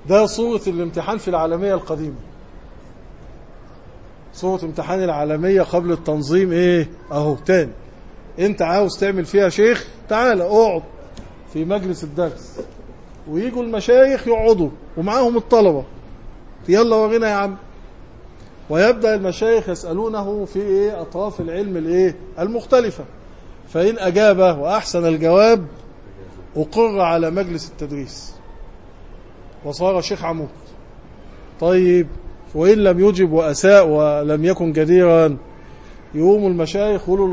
ده صورة الامتحان في العالمية القديمة صورة امتحان العالمية قبل التنظيم ايه اهو تاني انت عاوز تعمل فيها شيخ تعال اقعد في مجلس الدرس ويجوا المشايخ يقعدوا ومعاهم الطلبة يلا ورينا يا عم ويبدأ المشايخ يسألونه في ايه اطراف العلم الايه المختلفة فإن أجاب وأحسن الجواب أقر على مجلس التدريس وصار شيخ عمود طيب وإن لم يجب وأساء ولم يكن جديرا يقوم المشايخ يقولوا